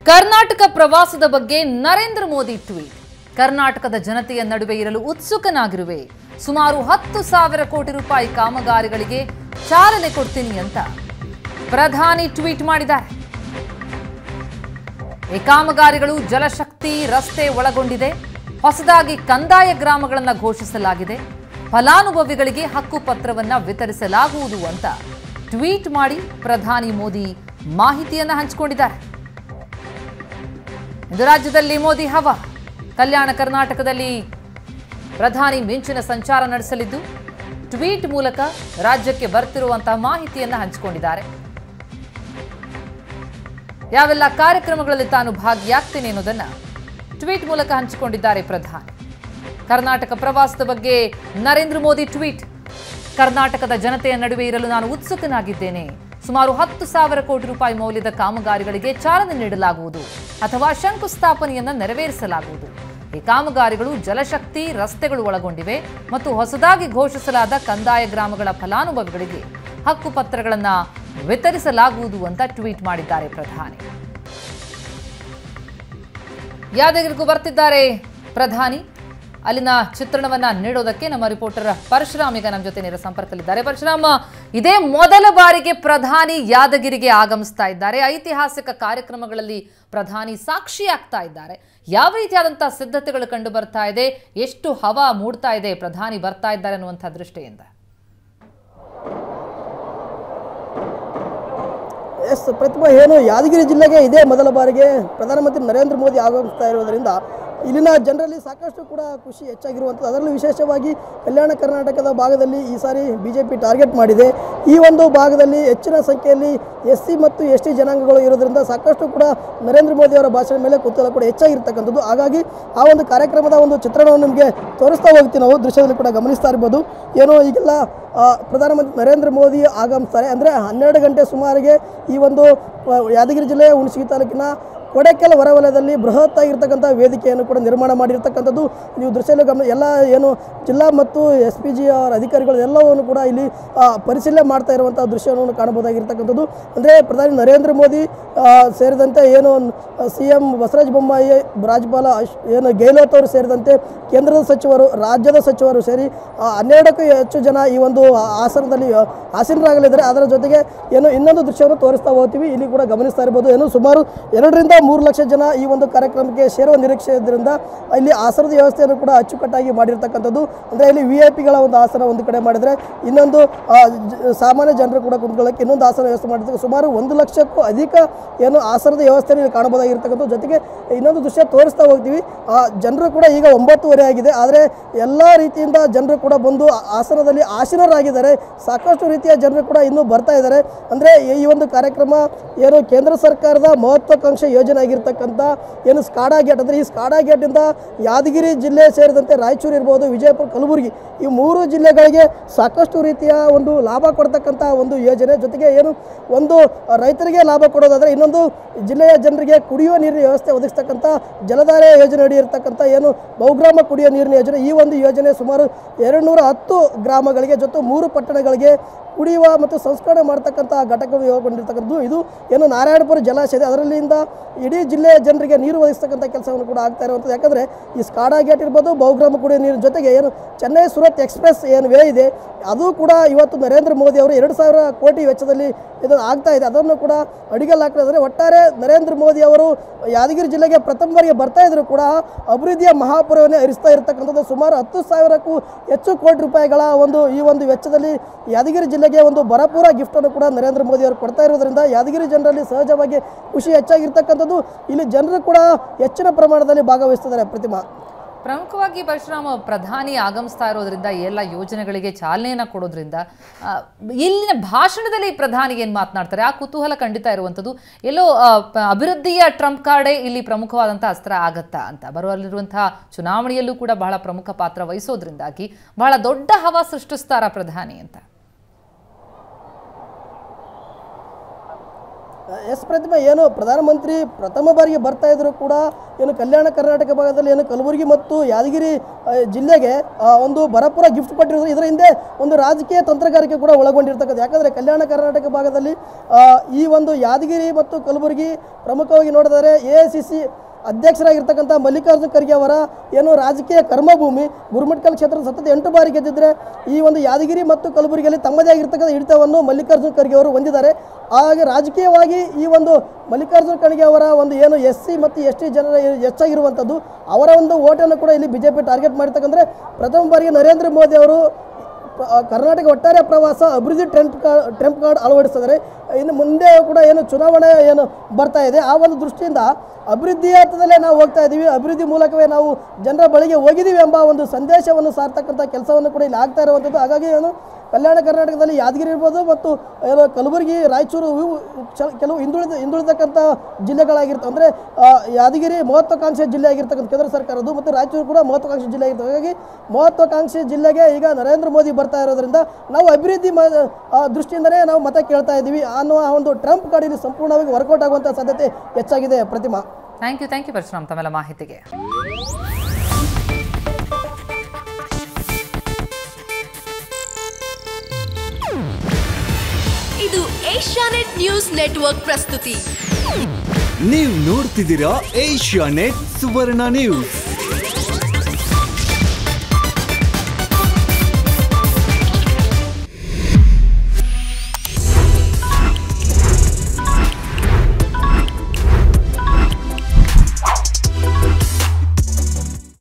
ಕರ್ನಾಟಕ ಪ್ರವಾಸದ ಬಗ್ಗೆ ನರೇಂದ್ರ ಮೋದಿ ಟ್ವೀಟ್ ಕರ್ನಾಟಕದ ಜನತೆಯ ನಡುವೆ ಇರಲು ಉತ್ಸುಕನಾಗಿರುವೆ ಸುಮಾರು ಹತ್ತು ಸಾವಿರ ಕೋಟಿ ರೂಪಾಯಿ ಕಾಮಗಾರಿಗಳಿಗೆ ಚಾಲನೆ ಕೊಡ್ತೀನಿ ಅಂತ ಪ್ರಧಾನಿ ಟ್ವೀಟ್ ಮಾಡಿದ್ದಾರೆ ಈ ಕಾಮಗಾರಿಗಳು ಜಲಶಕ್ತಿ ರಸ್ತೆ ಒಳಗೊಂಡಿದೆ ಹೊಸದಾಗಿ ಕಂದಾಯ ಗ್ರಾಮಗಳನ್ನು ಘೋಷಿಸಲಾಗಿದೆ ಫಲಾನುಭವಿಗಳಿಗೆ ಹಕ್ಕು ಪತ್ರವನ್ನ ವಿತರಿಸಲಾಗುವುದು ಅಂತ ಟ್ವೀಟ್ ಮಾಡಿ ಪ್ರಧಾನಿ ಮೋದಿ ಮಾಹಿತಿಯನ್ನ ಹಂಚಿಕೊಂಡಿದ್ದಾರೆ ಇಂದು ರಾಜ್ಯದಲ್ಲಿ ಮೋದಿ ಹವಾ ಕಲ್ಯಾಣ ಕರ್ನಾಟಕದಲ್ಲಿ ಪ್ರಧಾನಿ ಮಿಂಚಿನ ಸಂಚಾರ ನಡೆಸಲಿದ್ದು ಟ್ವೀಟ್ ಮೂಲಕ ರಾಜ್ಯಕ್ಕೆ ಬರ್ತಿರುವಂತಹ ಮಾಹಿತಿಯನ್ನ ಹಂಚಿಕೊಂಡಿದ್ದಾರೆ ಯಾವೆಲ್ಲ ಕಾರ್ಯಕ್ರಮಗಳಲ್ಲಿ ತಾನು ಭಾಗಿಯಾಗ್ತೇನೆ ಅನ್ನೋದನ್ನ ಟ್ವೀಟ್ ಮೂಲಕ ಹಂಚಿಕೊಂಡಿದ್ದಾರೆ ಪ್ರಧಾನಿ ಕರ್ನಾಟಕ ಪ್ರವಾಸದ ಬಗ್ಗೆ ನರೇಂದ್ರ ಮೋದಿ ಟ್ವೀಟ್ ಕರ್ನಾಟಕದ ಜನತೆಯ ನಡುವೆ ಇರಲು ನಾನು ಉತ್ಸುಕನಾಗಿದ್ದೇನೆ ಸುಮಾರು ಹತ್ತು ಸಾವಿರ ಕೋಟಿ ರೂಪಾಯಿ ಮೌಲ್ಯದ ಕಾಮಗಾರಿಗಳಿಗೆ ಚಾಲನೆ ನೀಡಲಾಗುವುದು ಅಥವಾ ಶಂಕುಸ್ಥಾಪನೆಯನ್ನ ನೆರವೇರಿಸಲಾಗುವುದು ಈ ಕಾಮಗಾರಿಗಳು ಜಲಶಕ್ತಿ ರಸ್ತೆಗಳು ಒಳಗೊಂಡಿವೆ ಮತ್ತು ಹೊಸದಾಗಿ ಘೋಷಿಸಲಾದ ಕಂದಾಯ ಗ್ರಾಮಗಳ ಫಲಾನುಭವಿಗಳಿಗೆ ಹಕ್ಕು ಪತ್ರಗಳನ್ನು ವಿತರಿಸಲಾಗುವುದು ಅಂತ ಟ್ವೀಟ್ ಮಾಡಿದ್ದಾರೆ ಪ್ರಧಾನಿ ಯಾದಗಿರಿಗೂ ಬರ್ತಿದ್ದಾರೆ ಪ್ರಧಾನಿ ಅಲ್ಲಿನ ಚಿತ್ರಣವನ್ನ ನೀಡೋದಕ್ಕೆ ನಮ್ಮ ರಿಪೋರ್ಟರ್ ಪರಶುರಾಮ್ ಈಗ ನಮ್ಮ ಜೊತೆ ನೇರ ಸಂಪರ್ಕದಲ್ಲಿದ್ದಾರೆ ಪರಶುರಾಮ್ ಇದೇ ಮೊದಲ ಬಾರಿಗೆ ಪ್ರಧಾನಿ ಯಾದಗಿರಿಗೆ ಆಗಮಿಸ್ತಾ ಇದ್ದಾರೆ ಐತಿಹಾಸಿಕ ಕಾರ್ಯಕ್ರಮಗಳಲ್ಲಿ ಪ್ರಧಾನಿ ಸಾಕ್ಷಿಯಾಗ್ತಾ ಇದ್ದಾರೆ ಯಾವ ರೀತಿಯಾದಂತಹ ಸಿದ್ಧತೆಗಳು ಕಂಡು ಬರ್ತಾ ಇದೆ ಎಷ್ಟು ಹವಾ ಮೂಡ್ತಾ ಇದೆ ಪ್ರಧಾನಿ ಬರ್ತಾ ಇದ್ದಾರೆ ಅನ್ನುವಂಥ ದೃಷ್ಟಿಯಿಂದ ಎಸ್ ಪ್ರತಿಭಾ ಏನು ಯಾದಗಿರಿ ಜಿಲ್ಲೆಗೆ ಇದೇ ಮೊದಲ ಬಾರಿಗೆ ಪ್ರಧಾನಮಂತ್ರಿ ನರೇಂದ್ರ ಮೋದಿ ಆಗಮಿಸ್ತಾ ಇರೋದರಿಂದ ಇಲ್ಲಿನ ಜನರಲ್ಲಿ ಸಾಕಷ್ಟು ಕೂಡ ಖುಷಿ ಹೆಚ್ಚಾಗಿರುವಂಥದ್ದು ಅದರಲ್ಲೂ ವಿಶೇಷವಾಗಿ ಕಲ್ಯಾಣ ಕರ್ನಾಟಕದ ಭಾಗದಲ್ಲಿ ಈ ಸಾರಿ ಬಿ ಜೆ ಪಿ ಟಾರ್ಗೆಟ್ ಮಾಡಿದೆ ಈ ಒಂದು ಭಾಗದಲ್ಲಿ ಹೆಚ್ಚಿನ ಸಂಖ್ಯೆಯಲ್ಲಿ ಎಸ್ ಸಿ ಮತ್ತು ಎಸ್ ಟಿ ಜನಾಂಗಗಳು ಇರೋದ್ರಿಂದ ಸಾಕಷ್ಟು ಕೂಡ ನರೇಂದ್ರ ಮೋದಿ ಅವರ ಭಾಷಣ ಮೇಲೆ ಕುತೂಹಲ ಕೂಡ ಹೆಚ್ಚಾಗಿರ್ತಕ್ಕಂಥದ್ದು ಹಾಗಾಗಿ ಆ ಒಂದು ಕಾರ್ಯಕ್ರಮದ ಒಂದು ಚಿತ್ರಣವನ್ನು ನಿಮಗೆ ತೋರಿಸ್ತಾ ಹೋಗ್ತೀವಿ ನಾವು ದೃಶ್ಯದಲ್ಲಿ ಕೂಡ ಗಮನಿಸ್ತಾ ಇರ್ಬೋದು ಏನೋ ಈಗೆಲ್ಲ ಆ, ಪ್ರಧಾನಮಂತ್ರಿ ನರೇಂದ್ರ ಮೋದಿ ಆಗಮಿಸ್ತಾರೆ ಅಂದರೆ ಹನ್ನೆರಡು ಗಂಟೆ ಸುಮಾರಿಗೆ ಈ ಒಂದು ಆ, ಯಾದಗಿರಿ ಜಿಲ್ಲೆಯ ಹುಣಸಗಿ ತಾಲೂಕಿನ ಕೊಡೆಕೆಲ ಹೊರವಲಯದಲ್ಲಿ ಬೃಹತ್ ಆಗಿರ್ತಕ್ಕಂಥ ವೇದಿಕೆಯನ್ನು ಕೂಡ ನಿರ್ಮಾಣ ಮಾಡಿರ್ತಕ್ಕಂಥದ್ದು ನೀವು ದೃಶ್ಯದಲ್ಲಿ ಗಮನ ಎಲ್ಲ ಏನು ಜಿಲ್ಲಾ ಮತ್ತು ಎಸ್ ಪಿ ಜಿ ಅವರ ಅಧಿಕಾರಿಗಳು ಎಲ್ಲವನ್ನು ಕೂಡ ಇಲ್ಲಿ ಆ, ಪರಿಶೀಲನೆ ಮಾಡ್ತಾ ಇರುವಂಥ ದೃಶ್ಯವನ್ನು ಕಾಣಬಹುದಾಗಿರ್ತಕ್ಕಂಥದ್ದು ಅಂದರೆ ಪ್ರಧಾನಿ ನರೇಂದ್ರ ಮೋದಿ ಆ, ಸೇರಿದಂತೆ ಏನು ಸಿ ಎಂ ಬಸವರಾಜ ಬೊಮ್ಮಾಯಿ ರಾಜ್ಯಪಾಲ ಅಶ್ ಏನು ಗೆಹ್ಲೋಟ್ ಅವರು ಸೇರಿದಂತೆ ಕೇಂದ್ರದ ಸಚಿವರು ರಾಜ್ಯದ ಸಚಿವರು ಸೇರಿ ಆ, ಹನ್ನೆರಡಕ್ಕೂ ಹೆಚ್ಚು ಜನ ಈ ಒಂದು ಆಸನದಲ್ಲಿ ಆ, ಆಸೀನರಾಗಲಿದ್ದಾರೆ ಅದರ ಜೊತೆಗೆ ಏನು ಇನ್ನೊಂದು ದೃಶ್ಯವನ್ನು ತೋರಿಸ್ತಾ ಹೋಗ್ತೀವಿ ಇಲ್ಲಿ ಕೂಡ ಗಮನಿಸ್ತಾ ಇರ್ಬೋದು ಏನು ಸುಮಾರು ಎರಡರಿಂದ ಮೂರು ಲಕ್ಷ ಜನ ಈ ಒಂದು ಕಾರ್ಯಕ್ರಮಕ್ಕೆ ಸೇರುವ ನಿರೀಕ್ಷೆ ಇದ್ದರಿಂದ ಇಲ್ಲಿ ಆಸನದ ವ್ಯವಸ್ಥೆಯನ್ನು ಕೂಡ ಅಚ್ಚುಕಟ್ಟಾಗಿ ಮಾಡಿರ್ತಕ್ಕಂಥದ್ದು ಅಂದರೆ ಇಲ್ಲಿ ವಿ ಐ ಪಿಗಳ ಒಂದು ಆಸನ ಒಂದು ಕಡೆ ಮಾಡಿದರೆ ಇನ್ನೊಂದು ಆ, ಜ- ಸಾಮಾನ್ಯ ಜನರು ಕೂಡ ಕುಂತ್ಕೊಳ್ಳೋಕ್ಕೆ ಇನ್ನೊಂದು ಆಸನ ವ್ಯವಸ್ಥೆ ಮಾಡಿರ್ತಕ್ಕ ಸುಮಾರು ಒಂದು ಲಕ್ಷಕ್ಕೂ ಅಧಿಕ ಏನು ಆಸನದ ವ್ಯವಸ್ಥೆಯನ್ನು ಇಲ್ಲಿ ಕಾಣಬಹುದಾಗಿರ್ತಕ್ಕಂಥ ಜೊತೆಗೆ ಇನ್ನೊಂದು ದೃಶ್ಯ ತೋರಿಸ್ತಾ ಹೋಗ್ತೀವಿ ಆ ಜನರು ಕೂಡ ಈಗ ಒಂಬತ್ತುವರೆ ಆಗಿದೆ ಆದರೆ ಎಲ್ಲ ರೀತಿಯಿಂದ ಜನರು ಕೂಡ ಬಂದು ಆ ಆಸನದಲ್ಲಿ ಆಸೀನರಾಗಿದ್ದಾರೆ ಸಾಕಷ್ಟು ರೀತಿಯ ಜನರು ಕೂಡ ಇನ್ನೂ ಬರ್ತಾ ಇದ್ದಾರೆ ಅಂದರೆ ಈ ಒಂದು ಕಾರ್ಯಕ್ರಮ ಏನು ಕೇಂದ್ರ ಸರ್ಕಾರದ ಮಹತ್ವಾಕಾಂಕ್ಷೆ ಯೋಜನೆ ಆಗಿರ್ತಕ್ಕಂಥ ಏನು ಸ್ಕಾಡಾ ಗೇಟ್ ಅಂದರೆ ಈ ಸ್ಕಾಡಾ ಗೇಟಿಂದ ಯಾದಗಿರಿ ಜಿಲ್ಲೆ ಸೇರಿದಂತೆ ರಾಯಚೂರು ಇರ್ಬೋದು ವಿಜಯಪುರ ಕಲಬುರಗಿ ಈ ಮೂರು ಜಿಲ್ಲೆಗಳಿಗೆ ಸಾಕಷ್ಟು ರೀತಿಯ ಒಂದು ಲಾಭ ಕೊಡ್ತಕ್ಕಂಥ ಒಂದು ಯೋಜನೆ ಜೊತೆಗೆ ಏನು ಒಂದು ರೈತರಿಗೆ ಲಾಭ ಕೊಡೋದಾದರೆ ಇನ್ನೊಂದು ಜಿಲ್ಲೆಯ ಜನರಿಗೆ ಕುಡಿಯುವ ನೀರಿನ ವ್ಯವಸ್ಥೆ ಒದಗಿಸ್ತಕ್ಕಂಥ ಜಲಧಾರೆ ಯೋಜನೆ ಅಡಿ ಇರತಕ್ಕಂಥ ಏನು ಬಹುಗ್ರಾಮ ಕುಡಿಯುವ ನೀರಿನ ಯೋಜನೆ ಈ ಒಂದು ಯೋಜನೆ ಸುಮಾರು ಎರಡು ನೂರ ಹತ್ತು ಗ್ರಾಮಗಳಿಗೆ ಜೊತೆ ಮೂರು ಪಟ್ಟಣಗಳಿಗೆ ಕುಡಿಯುವ ಮತ್ತು ಸಂಸ್ಕರಣೆ ಮಾಡ್ತಕ್ಕಂಥ ಘಟಕಗಳು ಒಳಗೊಂಡಿರ್ತಕ್ಕಂಥದ್ದು ಇದು ಏನು ನಾರಾಯಣಪುರ ಜಲಾಶಯ ಇದೆ ಅದರಲ್ಲಿಂದ ಇಡೀ ಜಿಲ್ಲೆಯ ಜನರಿಗೆ ನೀರು ಒದಗಿಸ್ತಕ್ಕಂಥ ಕೆಲಸವನ್ನು ಕೂಡ ಆಗ್ತಾ ಇರುವಂಥದ್ದು ಯಾಕಂದರೆ ಈ ಸ್ಕಾಡಾ ಗೇಟ್ ಇರ್ಬೋದು ಬಹುಗ್ರಾಮ ಕುಡಿಯುವ ನೀರಿನ ಜೊತೆಗೆ ಏನು ಚೆನ್ನೈ ಸುರತ್ ಎಕ್ಸ್ಪ್ರೆಸ್ ಏನು ವೇ ಇದೆ ಅದು ಕೂಡ ಇವತ್ತು ನರೇಂದ್ರ ಮೋದಿ ಅವರು ಎರಡು ಸಾವಿರ ಕೋಟಿ ವೆಚ್ಚದಲ್ಲಿ ಇದು ಆಗ್ತಾ ಇದೆ ಅದನ್ನು ಕೂಡ ಅಡಿಗಲ್ಲಾಗ್ತದೆ ಒಟ್ಟಾರೆ ನರೇಂದ್ರ ಮೋದಿ ಅವರು ಯಾದಗಿರಿ ಜಿಲ್ಲೆಗೆ ಪ್ರಥಮ ಬಾರಿಗೆ ಬರ್ತಾ ಇದ್ರು ಕೂಡ ಅಭಿವೃದ್ಧಿಯ ಮಹಾಪುರವನ್ನೇ ಹರಿಸ್ತಾ ಇರತಕ್ಕಂಥದ್ದು ಸುಮಾರು ಹತ್ತು ಸಾವಿರಕ್ಕೂ ಹೆಚ್ಚು ಕೋಟಿ ರೂಪಾಯಿಗಳ ಒಂದು ಈ ಒಂದು ವೆಚ್ಚದಲ್ಲಿ ಯಾದಗಿರಿ ಜಿಲ್ಲೆಗೆ ಒಂದು ಭರಪೂರ ಗಿಫ್ಟನ್ನು ಕೂಡ ನರೇಂದ್ರ ಮೋದಿ ಅವರು ಕೊಡ್ತಾ ಇರೋದ್ರಿಂದ ಯಾದಗಿರಿ ಜನರಲ್ಲಿ ಸಹಜವಾಗಿ ಖುಷಿ ಹೆಚ್ಚಾಗಿರ್ತಕ್ಕಂಥದ್ದು ಇಲ್ಲಿ ಜನರು ಕೂಡ ಹೆಚ್ಚಿನ ಪ್ರಮಾಣದಲ್ಲಿ ಭಾಗವಹಿಸ್ತಿದ್ದಾರೆ ಪ್ರತಿಮಾ ಪ್ರಮುಖವಾಗಿ ಪರಶುರಾಮ ಪ್ರಧಾನಿ ಆಗಮಿಸ್ತಾ ಇರೋದ್ರಿಂದ ಈ ಎಲ್ಲ ಯೋಜನೆಗಳಿಗೆ ಚಾಲನೆಯನ್ನ ಕೊಡೋದ್ರಿಂದ ಆ, ಇಲ್ಲಿನ ಭಾಷಣದಲ್ಲಿ ಪ್ರಧಾನಿ ಏನು ಮಾತನಾಡ್ತಾರೆ ಆ ಕುತೂಹಲ ಖಂಡಿತ ಇರುವಂಥದ್ದು ಎಲ್ಲೋ ಆ, ಪ- ಅಭಿವೃದ್ಧಿಯ ಟ್ರಂಪ್ ಕಾರ್ಡೇ ಇಲ್ಲಿ ಪ್ರಮುಖವಾದಂಥ ಅಸ್ತ್ರ ಆಗತ್ತಾ ಅಂತ ಬರುವಲ್ಲಿರುವಂತಹ ಚುನಾವಣೆಯಲ್ಲೂ ಕೂಡ ಬಹಳ ಪ್ರಮುಖ ಪಾತ್ರ ವಹಿಸೋದ್ರಿಂದಾಗಿ ಬಹಳ ದೊಡ್ಡ ಹವಾ ಸೃಷ್ಟಿಸ್ತಾರ ಪ್ರಧಾನಿ ಅಂತ ಎಸ್ ಪ್ರತಿಮಾ ಏನು ಪ್ರಧಾನಮಂತ್ರಿ ಪ್ರಥಮ ಬಾರಿಗೆ ಬರ್ತಾ ಇದ್ರು ಕೂಡ ಏನು ಕಲ್ಯಾಣ ಕರ್ನಾಟಕ ಭಾಗದಲ್ಲಿ ಏನು ಕಲಬುರಗಿ ಮತ್ತು ಯಾದಗಿರಿ ಆ, ಜಿಲ್ಲೆಗೆ ಆ, ಒಂದು ಭರಪೂರ ಗಿಫ್ಟ್ ಕೊಟ್ಟಿರೋದು ಇದರ ಹಿಂದೆ ಒಂದು ರಾಜಕೀಯ ತಂತ್ರಗಾರಿಕೆ ಕೂಡ ಒಳಗೊಂಡಿರ್ತಕ್ಕಂಥ ಯಾಕಂದರೆ ಕಲ್ಯಾಣ ಕರ್ನಾಟಕ ಭಾಗದಲ್ಲಿ ಆ, ಈ ಒಂದು ಯಾದಗಿರಿ ಮತ್ತು ಕಲಬುರಗಿ ಪ್ರಮುಖವಾಗಿ ನೋಡಿದರೆ ಎ ಐ ಸಿ ಸಿ ಅಧ್ಯಕ್ಷರಾಗಿರ್ತಕ್ಕಂಥ ಮಲ್ಲಿಕಾರ್ಜುನ ಖರ್ಗೆ ಅವರ ಏನು ರಾಜಕೀಯ ಕರ್ಮಭೂಮಿ ಗುರುಮಟ್ಕಲ್ ಕ್ಷೇತ್ರದ ಸತತ ಎಂಟು ಬಾರಿ ಗೆದ್ದಿದ್ರೆ ಈ ಒಂದು ಯಾದಗಿರಿ ಮತ್ತು ಕಲಬುರಗಿಯಲ್ಲಿ ತಮ್ಮದೇ ಆಗಿರ್ತಕ್ಕಂಥ ಹಿಡಿತವನ್ನು ಮಲ್ಲಿಕಾರ್ಜುನ ಖರ್ಗೆ ಅವರು ಹೊಂದಿದ್ದಾರೆ ಹಾಗೆ ರಾಜಕೀಯವಾಗಿ ಈ ಒಂದು ಮಲ್ಲಿಕಾರ್ಜುನ ಖರ್ಗೆ ಅವರ ಒಂದು ಏನು ಎಸ್ ಸಿ ಮತ್ತು ಎಸ್ ಟಿ ಜನರ ಹೆಚ್ಚಾಗಿರುವಂಥದ್ದು ಅವರ ಒಂದು ಓಟನ್ನು ಕೂಡ ಇಲ್ಲಿ ಬಿ ಜೆ ಪಿ ಟಾರ್ಗೆಟ್ ಮಾಡಿರ್ತಕ್ಕಂದ್ರೆ ಪ್ರಥಮ ಬಾರಿಗೆ ನರೇಂದ್ರ ಮೋದಿ ಅವರು ಪ್ರ- ಆ, ಕರ್ನಾಟಕ ಒಟ್ಟಾರೆ ಪ್ರವಾಸ ಅಭಿವೃದ್ಧಿ ಟ್ರೆಂಪ್ ಕಾ ಟ್ರೆಂಪ್ ಕಾರ್ಡ್ ಅಳವಡಿಸಿದರೆ ಇನ್ನು ಮುಂದೆ ಕೂಡ ಏನು ಚುನಾವಣೆ ಏನು ಬರ್ತಾ ಇದೆ ಆ ಒಂದು ದೃಷ್ಟಿಯಿಂದ ಅಭಿವೃದ್ಧಿ ಹಂತದಲ್ಲೇ ನಾವು ಹೋಗ್ತಾ ಇದ್ದೀವಿ ಅಭಿವೃದ್ಧಿ ಮೂಲಕವೇ ನಾವು ಜನರ ಬಳಿಗೆ ಹೋಗಿದ್ದೀವಿ ಎಂಬ ಒಂದು ಸಂದೇಶವನ್ನು ಸಾರ್ತಕ್ಕಂಥ ಕೆಲಸವನ್ನು ಕೂಡ ಇಲ್ಲಿ ಆಗ್ತಾ ಇರುವಂಥದ್ದು ಹಾಗಾಗಿ ಏನು ಕಲ್ಯಾಣ ಕರ್ನಾಟಕದಲ್ಲಿ ಯಾದಗಿರಿ ಇರ್ಬೋದು ಮತ್ತು ಏನು ಕಲಬುರಗಿ ರಾಯಚೂರು ಇವು ಚ- ಕೆಲವು ಹಿಂದುಳಿದ ಹಿಂದುಳಿದಕ್ಕಂಥ ಜಿಲ್ಲೆಗಳಾಗಿರ್ತವೆ ಅಂದರೆ ಯಾದಗಿರಿ ಮಹತ್ವಾಕಾಂಕ್ಷೆ ಜಿಲ್ಲೆ ಆಗಿರ್ತಕ್ಕಂಥ ಕೇಂದ್ರ ಸರ್ಕಾರದ್ದು ಮತ್ತು ರಾಯಚೂರು ಕೂಡ ಮಹತ್ವಾಕಾಂಕ್ಷೆ ಜಿಲ್ಲೆ ಆಗಿರ್ತವೆ ಹಾಗಾಗಿ ಮಹತ್ವಾಕಾಂಕ್ಷೆ ಜಿಲ್ಲೆಗೆ ಈಗ ನರೇಂದ್ರ ಮೋದಿ ಬರ್ತಾ ಇರೋದ್ರಿಂದ ನಾವು ಅಭಿವೃದ್ಧಿ ಮ ಆ, ದೃಷ್ಟಿಯಿಂದಲೇ ನಾವು ಮತ ಕೇಳ್ತಾ ಇದ್ದೀವಿ ಅನ್ನುವ ಒಂದು ಟ್ರಂಪ್ ಕಾರ್ಡ್ ಇಲ್ಲಿ ಸಂಪೂರ್ಣವಾಗಿ ವರ್ಕೌಟ್ ಆಗುವಂಥ ಸಾಧ್ಯತೆ ಹೆಚ್ಚಾಗಿದೆ Pratima thank you thank you Parashuram ತಮ್ಮೆಲ್ಲ ಮಾಹಿತಿಗೆ ಇದು ಏಷ್ಯಾನೆಟ್ ನ್ಯೂಸ್ ನೆಟ್ವರ್ಕ್ ಪ್ರಸ್ತುತಿ ನೀವು ನೋಡ್ತಿದ್ದೀರಾ ಏಷ್ಯಾ ನೆಟ್ ಸುವರ್ಣ ನ್ಯೂಸ್